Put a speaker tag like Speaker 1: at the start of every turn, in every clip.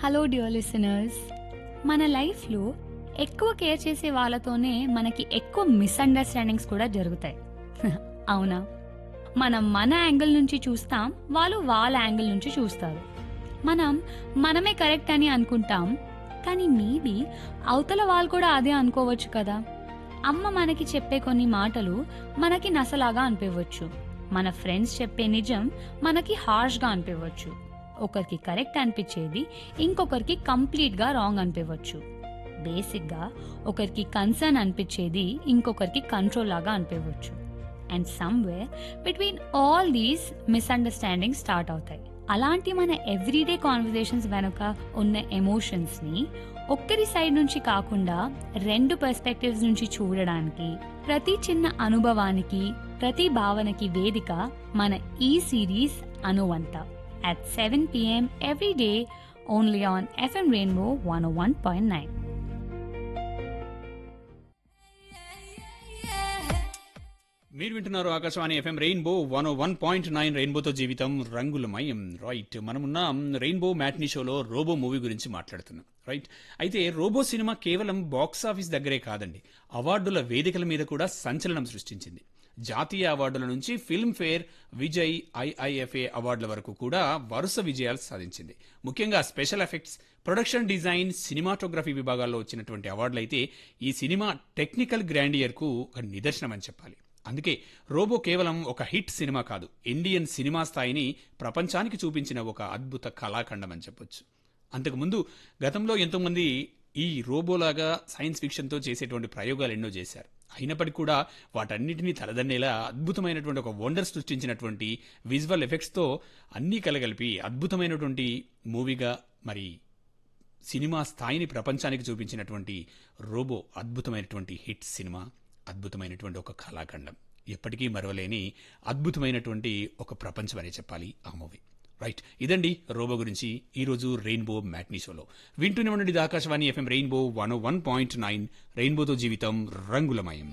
Speaker 1: Hello dear listeners మన లైఫ్లో ఎక్కువ కేర్ చేసే వాళ్ళతోనే మనకి ఎక్కువ మిస్అండర్స్టాండింగ్స్ కూడా జరుగుతాయి అవునా మనం మన యాంగిల్ నుంచి చూస్తాం వాళ్ళు వాళ్ళ యాంగిల్ నుంచి చూస్తారు మనం మనమే కరెక్ట్ అని అనుకుంటాం కానీ మేబీ అవతల వాళ్ళు కూడా అదే అనుకోవచ్చు కదా అమ్మ మనకి చెప్పే కొన్ని మాటలు మనకి నసలాగా అనిపించవచ్చు మన ఫ్రెండ్స్ చెప్పే నిజం మనకి హార్ష్గా అనిపించవచ్చు ఒకరికి కరెక్ట్ అనిపించేది ఇంకొకరికి కంప్లీట్గా రాంగ్ అనిపించవచ్చు బేసిక్గా ఒకరికి కన్సర్న్ అనిపించేది ఇంకొకరికి కంట్రోల్ లాగా అనిపించవచ్చు and somewhere between all these misunderstanding start అవుతాయి అలాంటి మన ఎవ్రీడే కాన్వర్జేషన్స్ వెనుక ఉన్న ఎమోషన్స్ని ఒక్కరి సైడ్ నుంచి కాకుండా రెండు పర్స్పెక్టివ్స్ నుంచి చూడడానికి ప్రతి చిన్న అనుభవానికి ప్రతి భావనకి వేదిక మన ఈ సిరీస్ అనువంత at 7 p.m. every day only on FM Rainbow 101.9.
Speaker 2: మీరు వింటున్నారు Akashvani FM rainbow one one point nine రెయిన్బోతో జీవితం రంగులమయం రైట్ మనమున్న రెయిన్బో మ్యాట్నీ షోలో రోబో మూవీ గురించి మాట్లాడుతున్నాం రైట్ అయితే రోబో సినిమా కేవలం బాక్స్ ఆఫీస్ దగ్గరే కాదండి అవార్డుల వేదికల మీద కూడా సంచలనం సృష్టించింది జాతీయ అవార్డుల నుంచి ఫిల్మ్ఫేర్ విజయ్ ఐఐఎఫ్ఏ అవార్డుల వరకు కూడా వరుస విజయాలు సాధించింది ముఖ్యంగా special effects production design cinematography విభాగాల్లో వచ్చినటువంటి అవార్డులు అయితే ఈ సినిమా టెక్నికల్ గ్రాండియర్కు ఒక నిదర్శనం అని చెప్పాలి అందుకే రోబో కేవలం ఒక హిట్ సినిమా కాదు ఇండియన్ సినిమా స్థాయిని ప్రపంచానికి చూపించిన ఒక అద్భుత కళాఖండం అని చెప్పొచ్చు అంతకుముందు గతంలో ఎంతోమంది ఈ రోబోలాగా సైన్స్ ఫిక్షన్తో చేసేటువంటి ప్రయోగాలు ఎన్నో చేశారు అయినప్పటికీ కూడా వాటన్నిటినీ తలదన్నేలా అద్భుతమైనటువంటి ఒక వండర్ సృష్టించినటువంటి విజువల్ ఎఫెక్ట్స్తో అన్నీ కలగలిపి అద్భుతమైనటువంటి మూవీగా మరి సినిమా స్థాయిని ప్రపంచానికి చూపించినటువంటి రోబో అద్భుతమైనటువంటి హిట్ సినిమా అద్భుతమైనటువంటి ఒక కళాఖండం ఎప్పటికీ మరవలేని అద్భుతమైనటువంటి ఒక ప్రపంచం అనే చెప్పాలి ఆ మూవీ రైట్ ఇదండి రోబో గురించి ఈరోజు రెయిన్బో మ్యాట్నీ షోలో వింటూనే ఉండండి ఇది Akashvani FM rainbow one one point nine రెయిన్బోతో జీవితం రంగులమయం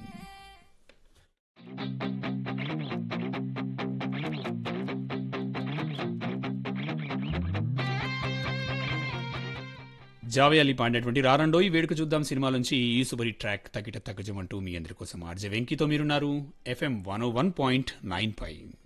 Speaker 2: జావేయాలి పాడినటువంటి రారండోయి వేడుక చూద్దాం సినిమా నుంచి ఈ సుబరి ట్రాక్ తగిట తగ్గజమంటూ మీ అందరి కోసం ఆర్జే వెంకితో మీరున్నారు FM one one point nine పై